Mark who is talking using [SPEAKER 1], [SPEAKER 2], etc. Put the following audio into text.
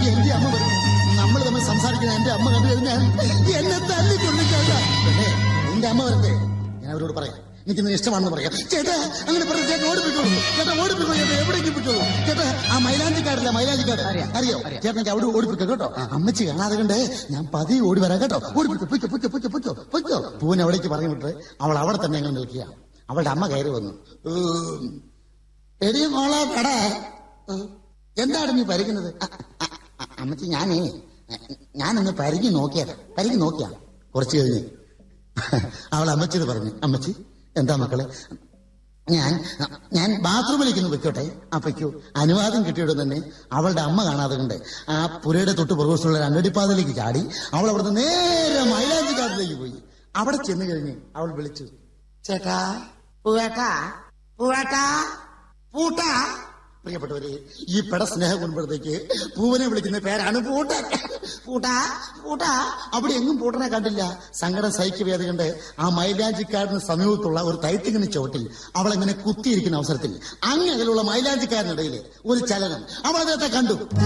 [SPEAKER 1] എന്റെ അമ്മ വരുന്നു നമ്മൾ തമ്മിൽ സംസാരിക്കുന്ന എന്റെ അമ്മ കണ്ടു കഴിഞ്ഞാൽ എന്നെ തല്ലിക്കൊള്ളിക്കാത്ത എന്റെ അമ്മ വരട്ടെ ഞാൻ അവരോട് പറയാം എനിക്ക് നിന്നെ ഇഷ്ടമാണെന്ന് പറയാം ചേട്ടാ അങ്ങനെ പറഞ്ഞു ചേട്ടാ ഓടിപ്പിക്കോളൂ ചേട്ടാ ഓടിപ്പിക്കോ ചേട്ടാ എവിടേക്ക് പിടിച്ചോളൂ ചേട്ടാ ആ മൈലാഞ്ചിക്കാരല്ല മൈലാഞ്ചിക്കാരൻ അറിയോ ചേട്ടാ എനിക്ക് അവിടെ ഓടിപ്പിക്കോ കേട്ടോ അമ്മച്ചി കാണാതെ കണ്ട് ഞാൻ പതിയെ ഓടി വരാം കേട്ടോ ഓടിപ്പിക്കോ പൊയ്ക്കോ പൊയ്ക്കോ പൊയ്ക്കോ പൊയ്ക്കോ പൊയ്ക്കോ പൂവിനെ അവിടേക്ക് പറഞ്ഞു വിട്ട് അവൾ അവിടെ തന്നെ അങ്ങനെ നിൽക്കുക അവളുടെ അമ്മ കയറി വന്നു ഉം. എടി മോളെ കട എന്താണ് നീ പരിക്കുന്നത് അമ്മച്ചി ഞാനേ ഞാനൊന്ന് പരിഗി നോക്കിയതാ പരിഗി നോക്കിയാ കുറച്ച് കഴിഞ്ഞ് അവൾ അമ്മച്ചിത് പറഞ്ഞു അമ്മച്ചി എന്താ മക്കളെ ഞാൻ ഞാൻ ബാത്റൂമിലേക്ക് ഒന്ന് വെക്കോട്ടെ ആ വെക്കൂ അനുവാദം കിട്ടിയുടെ തന്നെ അവളുടെ അമ്മ കാണാതെ കണ്ട് ആ പുരയുടെ തൊട്ട് പുറകുവശമുള്ള രണ്ടടിപ്പാതയിലേക്ക് ചാടി അവൾ അവിടുന്ന് നേരെ മൈലാഞ്ചിക്കാട്ടിലേക്ക് പോയി അവിടെ ചെന്ന് കഴിഞ്ഞ് അവൾ വിളിച്ചു ചേട്ടാ പൂവേട്ടാ പൂവേട്ടാ പൂട്ടാ പ്രിയപ്പെട്ടവരെ ഈ പെട സ്നേഹം കൊണ്ടുമ്പോഴത്തേക്ക് പൂവനെ വിളിക്കുന്ന പേരാണ് പൂട്ടൻ പൂട്ടാ പൂട്ടാ അവിടെ എങ്ങും പൂട്ടനെ കണ്ടില്ല സങ്കടം സഹിക്കവേദ കണ്ട് ആ മൈലാഞ്ചിക്കാരന് സമീപത്തുള്ള ഒരു തൈത്തിങ്ങിന് ചുവട്ടിൽ അവളെങ്ങനെ കുത്തിയിരിക്കുന്ന അവസരത്തിൽ അങ്ങനെയുള്ള മൈലാഞ്ചിക്കാരനിടയിൽ ഒരു ചലനം അവൾ അദ്ദേഹത്തെ കണ്ടു